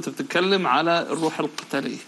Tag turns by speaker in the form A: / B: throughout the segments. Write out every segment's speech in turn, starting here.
A: كنت بتتكلم على الروح القتاليه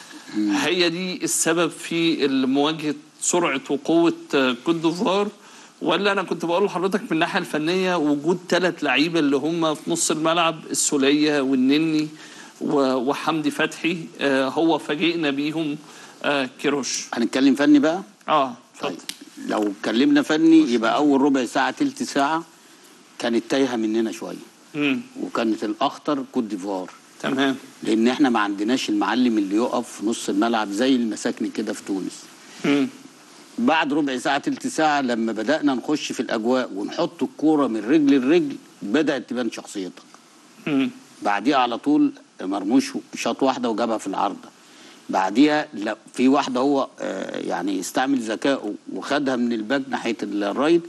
A: هي دي السبب في مواجهه سرعه وقوه آه، كوت ديفوار ولا انا كنت بقول لحضرتك من الناحيه الفنيه وجود ثلاث لعيبه اللي هم في نص الملعب السوليه والنني و- وحمدي فتحي آه، هو فاجئنا بيهم آه، كيروش
B: هنتكلم فني بقى
A: اه
B: طيب
A: اتفضل
B: لو اتكلمنا فني يبقى اول ربع ساعه تلت ساعه كانت تايهه مننا شويه
A: مم.
B: وكانت الاخطر كوت ديفوار
A: تمام
B: لان احنا ما عندناش المعلم اللي يقف في نص الملعب زي المساكن كده في تونس
A: مم.
B: بعد ربع ساعه تلت ساعه لما بدانا نخش في الاجواء ونحط الكوره من رجل لرجل بدات تبان شخصيتك
A: مم.
B: بعديها على طول مرموش شاط واحده وجابها في العارضه بعديها لا في واحده هو آه، يعني استعمل ذكائه وخدها من الباك ناحيه الرايت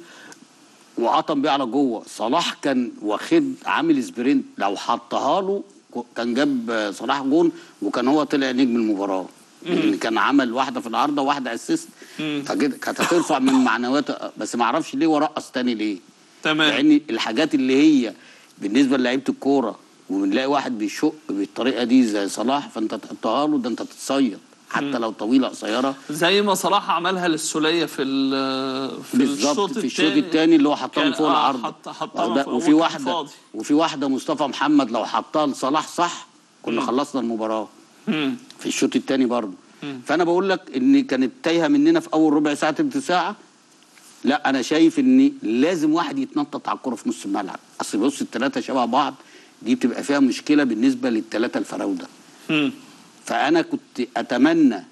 B: وقطم بيه على جوه صلاح كان واخد عامل سبرنت لو حطها له كان جاب آه، صلاح جون وكان هو طلع نجم المباراه لان كان عمل واحده في العارضه واحده اسيست فكده كانت هترفع من معنوياته بس ما اعرفش ليه ورقص تاني ليه
A: تمام
B: لان الحاجات اللي هي بالنسبه للعيبه الكوره وبنلاقي واحد بيشق بالطريقه دي زي صلاح فانت تحطها له ده انت تتصيد حتى لو طويله قصيره
A: زي ما صلاح عملها للسوليه في ال- في
B: بالظبط في الشوط الثاني اللي هو حطها
A: كان-
B: من فوق
A: آه،
B: العرض
A: حط- حطها
B: واخد بالك؟
A: فوق،
B: وفي
A: هو كان
B: واحده
A: فاضي.
B: وفي واحده مصطفى محمد لو حطها لصلاح صح كنا خلصنا المباراه
A: مم.
B: في الشوط الثاني برضه فانا بقول لك ان كانت تايهه مننا في اول ربع ساعه تلت ساعه لا انا شايف ان لازم واحد يتنطط على الكره في نص الملعب اصل بص الثلاثه شبه بعض دي بتبقى فيها مشكله بالنسبه للثلاثه الفراوده
A: مم.
B: فانا كنت اتمنى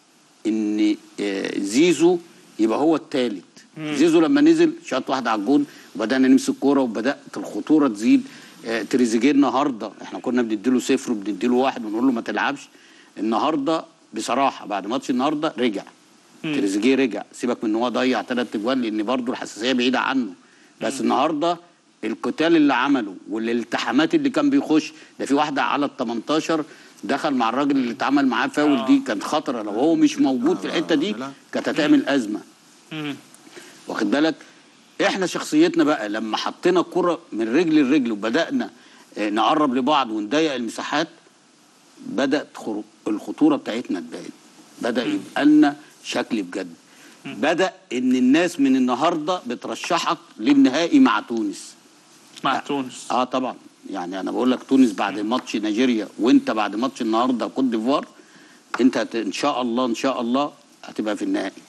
B: ان آه، زيزو يبقى هو الثالث زيزو لما نزل شاط واحده على الجون وبدانا نمسك كوره وبدات الخطوره تزيد آه، تريزيجيه النهارده احنا كنا بنديله صفر وبنديله واحد ونقول له ما تلعبش النهارده بصراحه بعد ماتش النهارده رجع تريزيجيه رجع سيبك من ان هو ضيع ثلاث اجوان لان برضه الحساسيه بعيده عنه بس النهارده القتال اللي عمله والالتحامات اللي كان بيخش ده في واحده على ال 18 دخل مع الراجل اللي اتعمل معاه فاول دي كانت خطره لو هو مش موجود في الحته دي كانت هتعمل ازمه
A: مم.
B: واخد بالك احنا شخصيتنا بقى لما حطينا الكره من رجل لرجل وبدانا آه، نقرب لبعض ونضيق المساحات بدات خرو- الخطوره بتاعتنا تبان بدا يبقى لنا شكل بجد بدا ان الناس من النهارده بترشحك للنهائي مع تونس
A: مع تونس
B: اه طبعا يعني انا بقول لك تونس بعد ماتش نيجيريا وانت بعد ماتش النهارده كوت ديفوار انت هت... ان شاء الله ان شاء الله هتبقى في النهائي